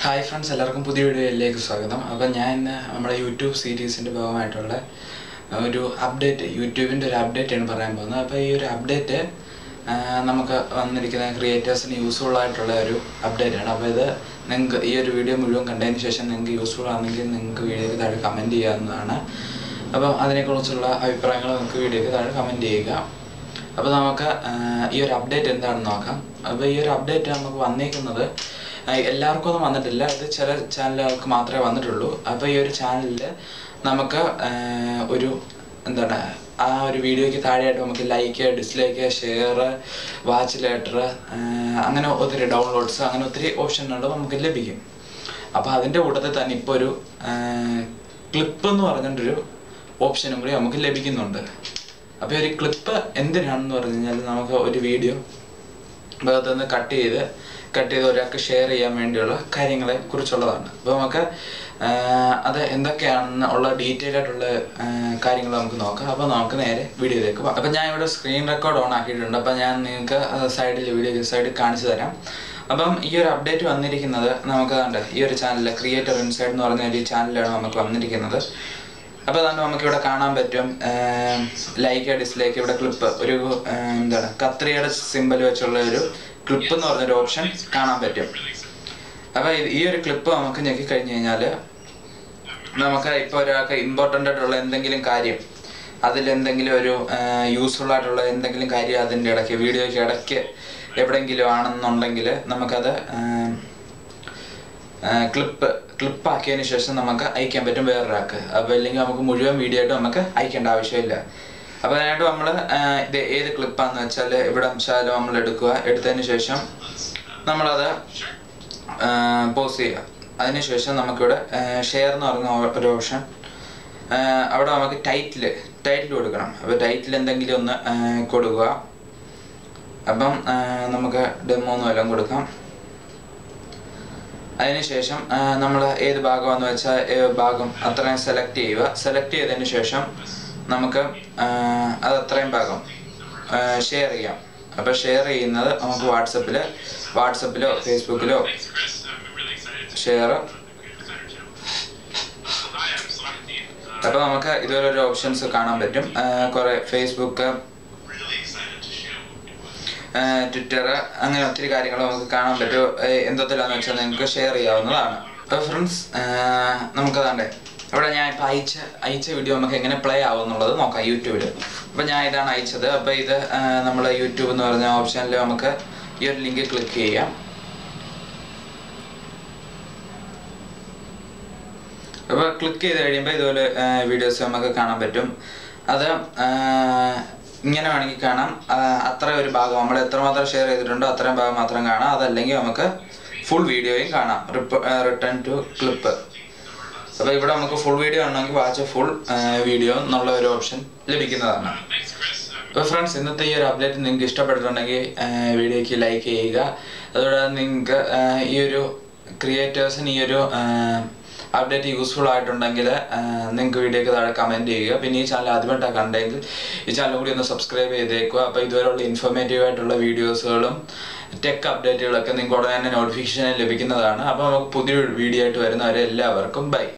hi friends എല്ലാവർക്കും പുതിയ വീഡിയോയിലേക്ക് സ്വാഗതം അപ്പം ഞാൻ ഇന്ന് നമ്മുടെ യൂട്യൂബ് സീരീസിൻ്റെ ഭാഗമായിട്ടുള്ള ഒരു അപ്ഡേറ്റ് യൂട്യൂബിൻ്റെ ഒരു അപ്ഡേറ്റ് ആണ് പറയാൻ പോകുന്നത് അപ്പോൾ ഈ ഒരു അപ്ഡേറ്റ് നമുക്ക് വന്നിരിക്കുന്ന ക്രിയേറ്റേഴ്സിന് യൂസ്ഫുൾ ആയിട്ടുള്ള ഒരു അപ്ഡേറ്റ് ആണ് അപ്പോൾ ഇത് നിങ്ങൾക്ക് ഈ ഒരു വീഡിയോ മുഴുവൻ കണ്ടതിന് ശേഷം നിങ്ങൾക്ക് യൂസ്ഫുൾ ആണെങ്കിൽ നിങ്ങൾക്ക് വീഡിയോയ്ക്ക് താഴെ കമൻറ്റ് ചെയ്യാവുന്നതാണ് അപ്പം അതിനെക്കുറിച്ചുള്ള അഭിപ്രായങ്ങൾ നിങ്ങൾക്ക് വീഡിയോയ്ക്ക് താഴെ കമൻറ്റ് ചെയ്യുക അപ്പോൾ നമുക്ക് ആ, ഈ ഒരു അപ്ഡേറ്റ് എന്താണെന്ന് നോക്കാം അപ്പോൾ ഈ ഒരു അപ്ഡേറ്റ് നമുക്ക് വന്നേക്കുന്നത് ആ, എല്ലാവർക്കും ഒന്നും വന്നിട്ടില്ല ഇത് ചില ചാനലുകൾക്ക് മാത്രമേ വന്നിട്ടുള്ളൂ അപ്പോൾ ഈ ഒരു ചാനലിൽ നമുക്ക് ആ, ഒരു എന്താണ് ആ ഒരു വീഡിയോയ്ക്ക് താഴെയായിട്ട് നമുക്ക് like dislike share watch later അങ്ങനെ ഒത്തിരി ഡൗൺലോഡ്സ് അങ്ങനെ ഒത്തിരി ഓപ്ഷനുകൾ നമുക്ക് ലഭിക്കും അപ്പോൾ അതിൻ്റെ കൂട്ടത്തിൽ തന്നെ ഇപ്പോൾ ഒരു ക്ലിപ്പ് എന്ന് പറഞ്ഞിട്ടൊരു ഓപ്ഷനും കൂടി നമുക്ക് ലഭിക്കുന്നുണ്ട് അപ്പോൾ ഒരു ക്ലിപ്പ് എന്തിനാണെന്ന് പറഞ്ഞു കഴിഞ്ഞാൽ നമുക്ക് ഒരു വീഡിയോ ഭാഗത്ത് നിന്ന് കട്ട് ചെയ്ത് കട്ട് ചെയ്ത് ഒരാൾക്ക് ഷെയർ ചെയ്യാൻ വേണ്ടിയുള്ള കാര്യങ്ങളെ കുറിച്ചുള്ളതാണ് അപ്പോൾ നമുക്ക് ആ, അത് എന്തൊക്കെയാണെന്ന് ഉള്ള ഡീറ്റെയിൽ ആയിട്ടുള്ള കാര്യങ്ങൾ നമുക്ക് നോക്കാം അപ്പോൾ നമുക്ക് നേരെ വീഡിയോയിലേക്ക് പോകാം അപ്പോൾ ഞാൻ ഇവിടെ സ്ക്രീൻ റെക്കോർഡ് ഓൺ ആക്കിയിട്ടുണ്ട് അപ്പോൾ ഞാൻ നിങ്ങൾക്ക് സൈഡിൽ വീഡിയോ സൈഡിൽ കാണിച്ചു തരാം അപ്പം ഈ ഒരു അപ്ഡേറ്റ് വന്നിരിക്കുന്നത് നമുക്ക് കണ്ട് ഈ ഒരു ചാനലിൽ ക്രിയേറ്റർ ഇൻസൈഡ് എന്ന് പറഞ്ഞ ഒരു ചാനലാണ് നമുക്ക് വന്നിരിക്കുന്നത് അപ്പോൾ തന്നെ നമുക്ക് ഇവിടെ കാണാൻ പറ്റും ലൈക്ക് ഡിസ്ലൈക്ക് ഇവിടെ ക്ലിപ്പ് ഒരു ആ, എന്താണ് കത്രിയുടെ സിമ്പൽ വെച്ചുള്ള ഒരു ക്ലിപ്പ് എന്ന് പറഞ്ഞൊരു ഓപ്ഷൻ കാണാൻ പറ്റും അപ്പോൾ ഈ ഒരു ക്ലിപ്പ് നമുക്ക് ഞെക്കി കഴിഞ്ഞ് കഴിഞ്ഞാൽ നമുക്ക് ഇപ്പോൾ ഒരാൾക്ക് ഇമ്പോർട്ടൻ്റ് ആയിട്ടുള്ള എന്തെങ്കിലും കാര്യം അതിൽ എന്തെങ്കിലും ഒരു യൂസ്ഫുൾ ആയിട്ടുള്ള എന്തെങ്കിലും കാര്യം അതിൻ്റെ ഇടയ്ക്ക് വീഡിയോയ്ക്ക് ഇടയ്ക്ക് എവിടെയെങ്കിലും ആണെന്നുണ്ടെങ്കിൽ നമുക്കത് ക്ലിപ്പ് ക്ലിപ്പ് ആക്കിയതിന് ശേഷം നമുക്ക് അയക്കാൻ പറ്റും വേറൊരാൾക്ക് അപ്പോൾ ഇല്ലെങ്കിൽ നമുക്ക് മുഴുവൻ വീഡിയോ ആയിട്ട് നമുക്ക് അയക്കേണ്ട ആവശ്യമില്ല അപ്പോൾ അതിനായിട്ട് നമ്മൾ ഇത് ഏത് ക്ലിപ്പാന്ന് വെച്ചാൽ ഇവിടെ വെച്ചാൽ നമ്മൾ എടുക്കുക എടുത്തതിന് ശേഷം നമ്മളത് പോസ് ചെയ്യുക അതിനുശേഷം നമുക്കിവിടെ ഷെയർ എന്ന് പറയുന്ന ഒരു ഓപ്ഷൻ അവിടെ നമുക്ക് ടൈറ്റിൽ ടൈറ്റിൽ കൊടുക്കണം അപ്പോൾ ടൈറ്റിൽ എന്തെങ്കിലും ഒന്ന് ആ, കൊടുക്കുക അപ്പം ആ, നമുക്ക് ഡെമോ എന്നും എല്ലാം കൊടുക്കാം അതിനുശേഷം നമ്മൾ ഏത് ഭാഗമാണെന്ന് വെച്ചാൽ ഏത് ഭാഗം അത്രയും സെലക്ട് ചെയ്യുക സെലക്ട് ചെയ്തതിന് ശേഷം നമുക്ക് ആ, അത് അത്രയും ഭാഗം ഷെയർ ചെയ്യാം അപ്പോൾ ഷെയർ ചെയ്യുന്നത് നമുക്ക് വാട്സപ്പിൽ വാട്സപ്പിലോ ഫേസ്ബുക്കിലോ ഷെയർ അപ്പോൾ നമുക്ക് ഇതുപോലെ ഒരു ഓപ്ഷൻസ് കാണാൻ പറ്റും ആ, കുറേ ഫേസ്ബുക്ക് ട്വിറ്റർ അങ്ങനെ ഒത്തിരി കാര്യങ്ങൾ നമുക്ക് കാണാൻ പറ്റും എന്തൊത്തിലാന്ന് വെച്ചാൽ നിങ്ങൾക്ക് ഷെയർ ചെയ്യാവുന്നതാണ് അപ്പോൾ ഫ്രണ്ട്സ് നമുക്കതാണ്ടേ ഇവിടെ ഞാൻ ഇപ്പോൾ അയച്ച അയച്ച വീഡിയോ നമുക്ക് എങ്ങനെ പ്ലേ ആവും എന്നുള്ളത് നോക്കാം യൂട്യൂബിൽ അപ്പോൾ ഞാൻ ഇതാണ് അയച്ചത് അപ്പോൾ ഇത് നമ്മൾ യൂട്യൂബ് എന്ന് പറഞ്ഞ ഓപ്ഷനിൽ നമുക്ക് ഈ ഒരു ലിങ്ക് ക്ലിക്ക് ചെയ്യാം അപ്പോൾ ക്ലിക്ക് ചെയ്ത് കഴിയുമ്പോൾ ഇതുപോലെ വീഡിയോസ് നമുക്ക് കാണാൻ പറ്റും അത് ആ, ഇങ്ങനെ വേണമെങ്കിൽ കാണാം ആ, അത്ര ഒരു ഭാഗം നമ്മൾ എത്രമാത്രം ഷെയർ ചെയ്തിട്ടുണ്ടോ അത്രയും ഭാഗം മാത്രം കാണാം അതല്ലെങ്കിൽ നമുക്ക് ഫുൾ വീഡിയോയും കാണാം റിട്ടേൺ ടു ക്ലിപ്പ് അപ്പോൾ ഇവിടെ നമുക്ക് ഫുൾ വീഡിയോ ആണെങ്കിൽ വാച്ച് ഫുൾ വീഡിയോ എന്നുള്ള ഒരു ഓപ്ഷൻ ലഭിക്കുന്നതാണ് അപ്പോൾ ഫ്രണ്ട്സ് ഇന്നത്തെ ഈ ഒരു അപ്ഡേറ്റ് നിങ്ങൾക്ക് ഇഷ്ടപ്പെട്ടിട്ടുണ്ടെങ്കിൽ വീഡിയോയ്ക്ക് ലൈക്ക് ചെയ്യുക അതുപോലെ നിങ്ങൾക്ക് ഈ ഒരു ക്രിയേറ്റേഴ്സിന് ഈ ഒരു അപ്ഡേറ്റ് യൂസ്ഫുൾ ആയിട്ടുണ്ടെങ്കിൽ നിങ്ങൾക്ക് വീഡിയോയ്ക്ക് താഴെ കമൻറ്റ് ചെയ്യുക പിന്നെ ഈ ചാനൽ ആദ്യമായിട്ടാണ് കണ്ടെങ്കിൽ ഈ ചാനൽ കൂടി ഒന്ന് സബ്സ്ക്രൈബ് ചെയ്തേക്കുക അപ്പോൾ ഇതുവരെയുള്ള ഇൻഫോർമേറ്റീവ് ആയിട്ടുള്ള വീഡിയോസുകളും ടെക് അപ്ഡേറ്റുകളൊക്കെ നിങ്ങൾക്ക് ഉടനെ തന്നെ നോട്ടിഫിക്കേഷൻ ലഭിക്കുന്നതാണ് അപ്പോൾ നമുക്ക് പുതിയൊരു വീഡിയോ ആയിട്ട് വരുന്നവരെ എല്ലാവർക്കും ബൈ